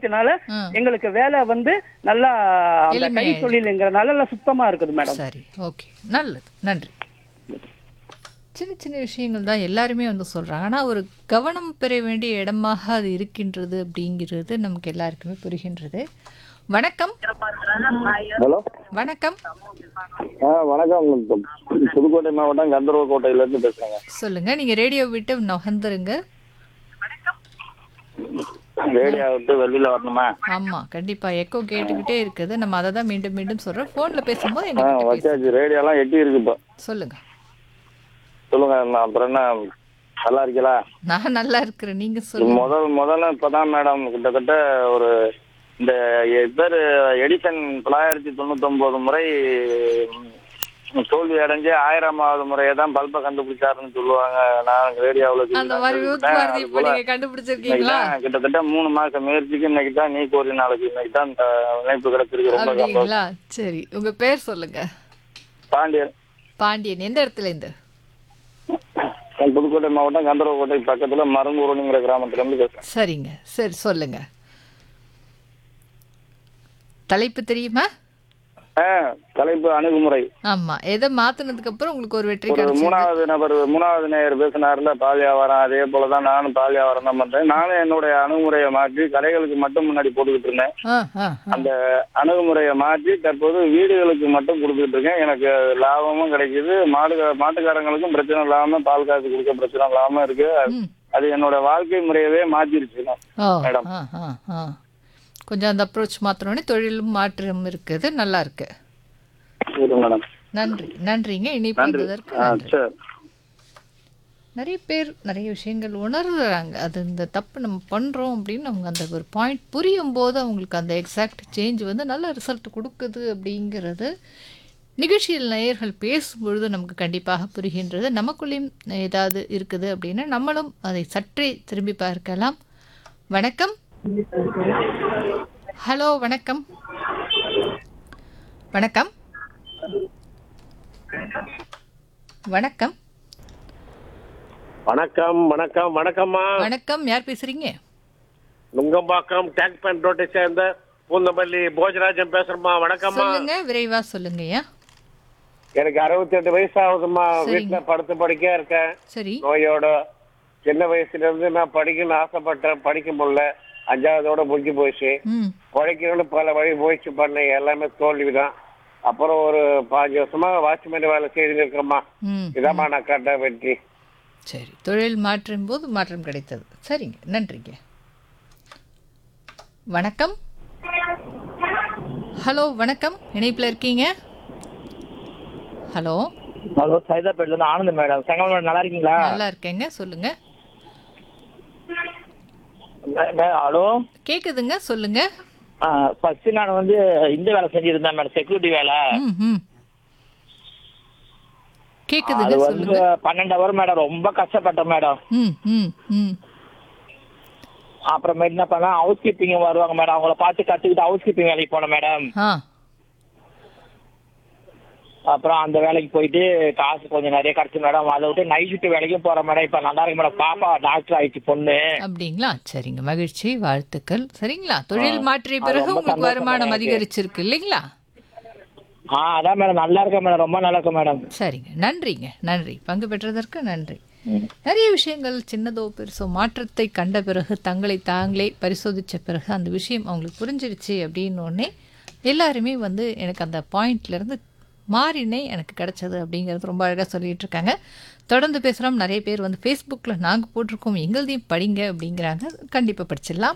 உபயோகத்தினால ஆ. எங்களுக்கு வேலை வந்து நல்லா அந்த கை எளிமையாயிருக்கு. தொழிலுங்கிறனால நல்லா சுத்தமா இருக்குது மேடம் சரி ஓகே நல்லது நன்றி சின்ன சின்ன விஷயங்கள் தான் எல்லாருமே வந்து சொல்கிறாங்க ஆனால் ஒரு கவனம் பெற வேண்டிய இடமாக அது இருக்கின்றது அப்படிங்கிறது நமக்கு எல்லாருக்குமே புரிகின்றது வணக்கம் ஹலோ வணக்கம் ஆ வணக்கம் புதுக்கோட்டை மாவட்டம் கந்தர்வ கோட்டையிலேருந்து பேசுகிறேங்க சொல்லுங்க நீங்க ரேடியோ விட்டு நகர்ந்துருங்க ரேடியோ விட்டு வெளியில் வரணுமா ஆமா கண்டிப்பா எக்கோ கேட்டுக்கிட்டே இருக்குது நம்ம அதை தான் மீண்டும் மீண்டும் சொல்றோம் ஃபோன்ல பேசும்போது ஆ எங்க பேச வச்சாச்சு ரேடியோலாம் எட்டி இருக்கு இப்போ சொல்லுங்க சொல்லுங்க நான் அப்புறம் என்ன நல்லா இருக்கீங்களா நான் நல்லா இருக்கிறேன் நீங்க சொல்லுங்க முதல் முதல்ல இப்போதான் மேடம் கிட்டத்தட்ட ஒரு இந்த பேர் எடிசன் தொள்ளாயிரத்தி தொண்ணூத்தொன்பது முறை ம், தோல்வி அடைஞ்சு ஆயிரமாவது முறையை தான் பல்பை கண்டுபிடிச்சாருன்னு சொல்லுவாங்க நான் ரேடியோவில் அந்த மாதிரி ஊத்துவாரதி இப்ப நீங்க கண்டுபிடிச்சிருக்கீங்களா கிட்டத்தட்ட மூணு மாசம் முயற்சிக்கு இன்னைக்கு தான் நீ கோரி நாளைக்கு இன்னைக்கு தான் இந்த இணைப்பு கிடைச்சிருக்கு ரொம்ப சந்தோஷம் அப்படிங்களா சரி உங்க பேர் சொல்லுங்க பாண்டியன் பாண்டியன் எந்த இடத்துல இருந்து புதுக்கோட்டை மாவட்டம் கந்தரவக்கோட்டை பக்கத்துல மருங்கூரணிங்கிற கிராமத்துல இருந்து பேசுறேன் சரிங்க சரி சொல்லுங்க தலைப்பு தெரியுமா ஆ, தலைப்பு அணுகுமுறை ஆமா எதை மாத்துனதுக்கு அப்புறம் உங்களுக்கு ஒரு வெற்றி ஒரு கிடைச்சது மூணாவது நபர் மூணாவது நேயர் பேசினார்ல பால் வியாபாரம் அதே போலதான் நானும் பால் வியாபாரம் தான் பண்றேன் நானும் என்னுடைய அணுகுமுறையை மாற்றி கடைகளுக்கு மட்டும் முன்னாடி போட்டுக்கிட்டு இருந்தேன் ஆ, ஆ, ஆ. அந்த அணுகுமுறையை மாற்றி தற்போது வீடுகளுக்கு மட்டும் கொடுத்துட்டு இருக்கேன் எனக்கு லாபமும் கிடைக்குது மாடு மாட்டுக்காரங்களுக்கும் பிரச்சனை இல்லாம பால் காசு கொடுக்க பிரச்சனை இல்லாம இருக்கு ம். அது என்னோட வாழ்க்கை முறையவே மாற்றிருச்சு ஓ மேடம். ஆ ஆ ஆ கொஞ்சம் அந்த அப்ரோச் மாத்தினோடனே தொழிலும் மாற்றம் இருக்குது நல்லா இருக்கு சரி மேடம் நன்றி நன்றிங்க இனிப்பு நன்றி வந்ததற்கு ஆ நன்றி சரி நிறைய பேர் நிறைய விஷயங்கள் உணர்றாங்க அது இந்த தப்பு நம்ம பண்ணுறோம் அப்படின்னு அவங்க அந்த ஒரு பாயிண்ட் புரியும் போது அவங்களுக்கு அந்த எக்ஸாக்ட் சேஞ்ச் வந்து நல்ல ரிசல்ட் கொடுக்குது அப்படிங்கிறது நிகழ்ச்சியில் நேயர்கள் பேசும்பொழுது நமக்கு கண்டிப்பாக புரிகின்றது நமக்குள்ளேயும் ஏதாவது இருக்குது அப்படின்னா நம்மளும் அதை சற்றே திரும்பி பார்க்கலாம் வணக்கம் ஹலோ வணக்கம் வணக்கம் வணக்கம் வணக்கம் வணக்கம் வணக்கம்மா வணக்கம் யார் பேசுறீங்க நுங்கம்பாக்கம் டேங்க் பேண்ட் ரோட்டை சேர்ந்த பூந்தமல்லி போஜராஜன் பேசுறேம்மா வணக்கம்மா சொல்லுங்க விரைவா சொல்லுங்கய்யா எனக்கு அறுபத்தி எட்டு வயசு ஆகுதும்மா சரிங்க. வீட்டுல படுத்து படிக்க இருக்கேன் சரி நோயோட சின்ன வயசுல இருந்து நான் படிக்கணும்னு ஆசைப்பட்டேன் படிக்க முடியல அஞ்சாவதோட முடிஞ்சு போச்சு ம் படிக்கணும்னு பல வழி முயற்சி பண்ணேன் எல்லாமே தோல்விதான் அப்புறம் ஒரு பாஞ்சு வருஷமா வாட்ச்மேன் வேலை செய்து இருக்கிறேம்மா ம் இதாம்மா நான் கண்ட வெற்றி சரி தொழில் மாற்றும் போது மாற்றம் கிடைத்தது சரிங்க நன்றிங்க வணக்கம் ஹலோ வணக்கம் இணைப்பில் இருக்கீங்க ஹலோ ஹலோ சைதாப்பேட்ல இருந்து ஆனந்த் மேடம் செங்கல் மேடம் நல்லா இருக்கீங்களா நல்லா இருக்கேங்க சொல்லுங்க மே- மே- ஹலோ கேக்குதுங்க சொல்லுங்க ஃபர்ஸ்ட் நான் வந்து இந்த வேலை செஞ்சிருந்தேன் மேடம் செக்யூரிட்டி வேலை ம் ம் கேக்குதுங்க அது வந்து சொல்லுங்க பன்னெண்டு ஹவர் மேடம் ரொம்ப கஷ்டப்பட்டேன் மேடம் ம் ம் ம் அப்புறமேட்டு என்ன பண்ணேன் ஹவுஸ் கீப்பிங் வருவாங்க மேடம் அவங்கள பார்த்து கத்துக்கிட்டு ஹவுஸ் கீப்பிங் வேலைக்கு போனேன் மேடம் ஆ அப்புறம் அந்த வேலைக்கு போயிட்டு காசு கொஞ்சம் நிறைய கிடைச்சு மேடம் அதை விட்டு நைட் ஷிஃப்ட் வேலைக்கும் போறேன் மேடம் இப்ப நல்லா இருக்கு மேடம் பாப்பா டாக்டர் ஆயிடுச்சு பொண்ணு அப்படிங்களா சரிங்க மகிழ்ச்சி வாழ்த்துக்கள் சரிங்களா தொழில் மாற்றிய பிறகு ரொம்ப உங்களுக்கு சந்தோஷம் வருமானம் எனக்கு. அதிகரிச்சிருக்கு இல்லைங்களா ஆ அதான் மேடம் நல்லா இருக்கேன் மேடம் ரொம்ப நல்லா இருக்கேன் மேடம் சரிங்க நன்றிங்க நன்றி பங்கு பெற்றதற்கு நன்றி நிறைய விஷயங்கள் சின்னதோ பெருசோ மாற்றத்தை கண்ட பிறகு தங்களை தாங்களே பரிசோதித்த பிறகு அந்த விஷயம் அவங்களுக்கு புரிஞ்சிருச்சு அப்படின்னோடனே எல்லாருமே வந்து எனக்கு அந்த பாயிண்ட்லேருந்து மாறினே எனக்கு கிடைச்சது அப்படிங்கிறது ரொம்ப அழகாக சொல்லிட்டு இருக்காங்க தொடர்ந்து பேசுகிறோம் நிறைய பேர் வந்து ஃபேஸ்புக்கில் நாங்கள் போட்டிருக்கோம் எங்களதையும் படிங்க அப்படிங்கிறாங்க கண்டிப்பாக படிச்சிடலாம்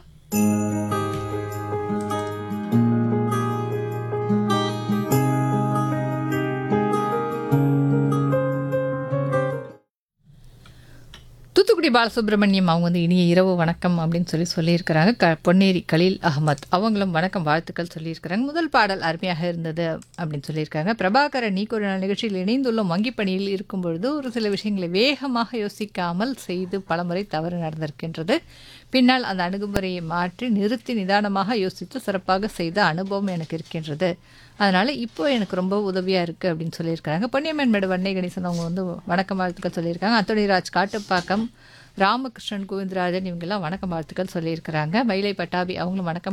தூத்துக்குடி பாலசுப்ரமணியம் அவங்க வந்து இனிய இரவு வணக்கம் அப்படின்னு சொல்லி சொல்லியிருக்கிறாங்க க பொன்னேரி கலீல் அகமத் அவங்களும் வணக்கம் வாழ்த்துக்கள் சொல்லியிருக்கிறாங்க முதல் பாடல் அருமையாக இருந்தது அப்படின்னு சொல்லியிருக்காங்க பிரபாகரன் நீக்கு ஒரு நாள் நிகழ்ச்சியில் இணைந்துள்ளோம் வங்கி பணியில் இருக்கும் பொழுது ஒரு சில விஷயங்களை வேகமாக யோசிக்காமல் செய்து பலமுறை தவறு நடந்திருக்கின்றது பின்னால் அந்த அணுகுமுறையை மாற்றி நிறுத்தி நிதானமாக யோசித்து சிறப்பாக செய்த அனுபவம் எனக்கு இருக்கின்றது அதனால் இப்போ எனக்கு ரொம்ப உதவியாக இருக்குது அப்படின்னு சொல்லியிருக்காங்க பொன்னியம்மன் மேடு வன்னை கணேசன் அவங்க வந்து வணக்கம் வாழ்த்துக்கள் சொல்லியிருக்காங்க அத்தோணிராஜ் காட்டுப்பாக்கம் ராமகிருஷ்ணன் கோவிந்தராஜன் இவங்கெல்லாம் வணக்கம் வாழ்த்துக்கள் சொல்லியிருக்கிறாங்க மயிலை பட்டாபி அவங்களும் வணக்கம்